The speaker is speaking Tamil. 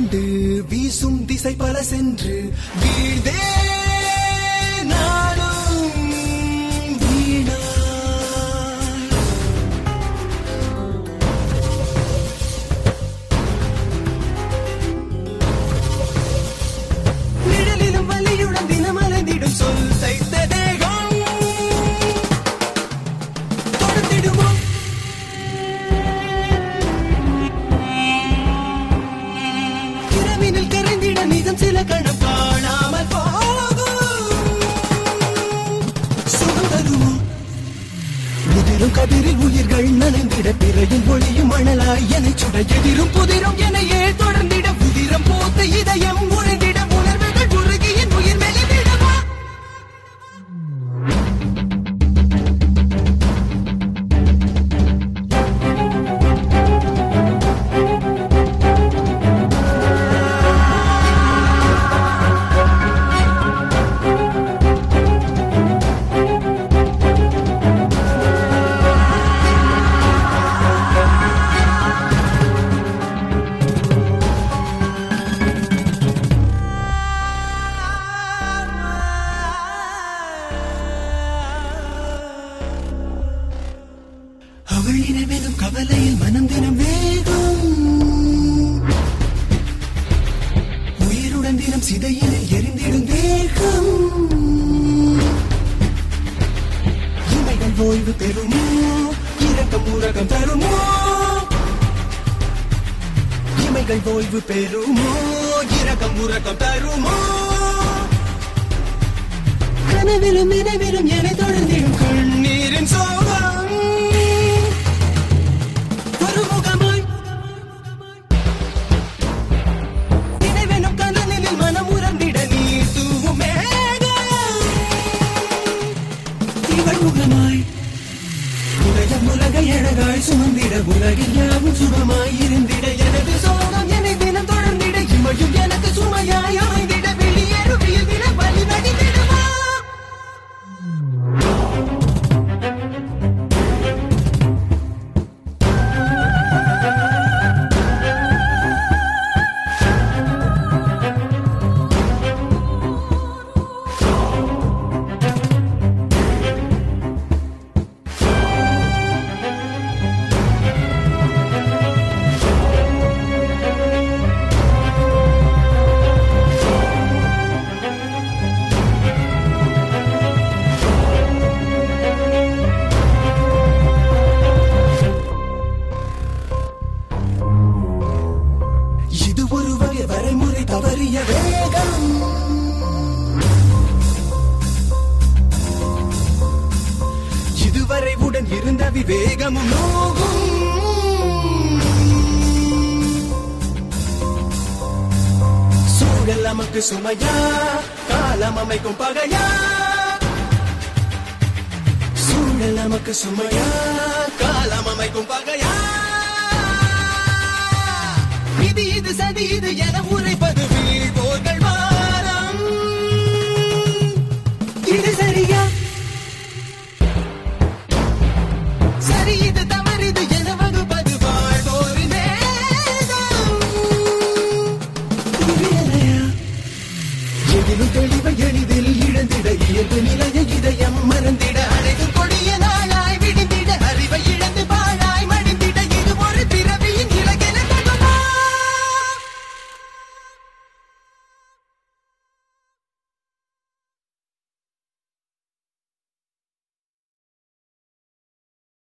கொண்டு வீசும் திசை பல சென்று வீழ்தே நாளும் வீணாய் நிழலிலும் வலியுடன் தினம் அலைந்திடும் சொல் தைத்த தேகம் தொடர்ந்திடுமோ இரவினில் கரைந்திட நிதம் சில கணம் காணாமல் போகும் சுகம் தருமோ முதிரும் கதிரில் உயிர்கள் நனைந்திட பிறையும் ஒளியும் மணலாய் என சுட எதிரும் புதிரும் எனையே தொடர்ந்திட புதிரம் போத்த இதயம் உறைந்திட உணர்வுகள் உருகி என் உயிர் மெலிந்திடவா அவள் நினைவெனும் கவலையில் மனம் தினம் வேகம் உயிருடன் தினம் சிதையினில் எரிந்திடும் தேகம் இமைகள் ஓய்வு பெறுமோ இரக்கம் உலகம் தருமோ இமைகள் ஓய்வு பெறுமோ இரக்கம் உறக்கம் தருமோ கனவிலும் நினைவிலும் என தொடர்ந்திடும் கண்ணீரின் சோகம் ஒருமுகமாய் நினைவெனும் கனலில் மனம் உறந்திட நீர் தூவும் மேகம் இவள் முகமாய் உலகம் உலகை அழகாய் சுமந்திட உலகில் யாவும் சுகமாய் இருந்திட எனது சோகம் என்னை தினம் தொடர்ந்திட இமையும் எனக்கு சுமையாய் அமைந்திட வெளியேறுவியில் தினம் வழி நடித்திடுவா இது ஒரு வகை வரைமுறை தவறிய வேகம் இதுவரை உடன் இருந்த விவேகமும் நோகும் சூழல் நமக்கு சுமையா காலம் அமைக்கும் பகையா சூழல் நமக்கு சுமையா காலம் அமைக்கும் பகையா இது இது சதி இது என உரைப்பது வீழ்வோர்கள் வாரம் இது சரியா சரி இது தவறிது என வகுப்பது வாழ்வோரின் வேதம். புரியலையா? எதிலும் தெளிவை எளிதில் இழந்து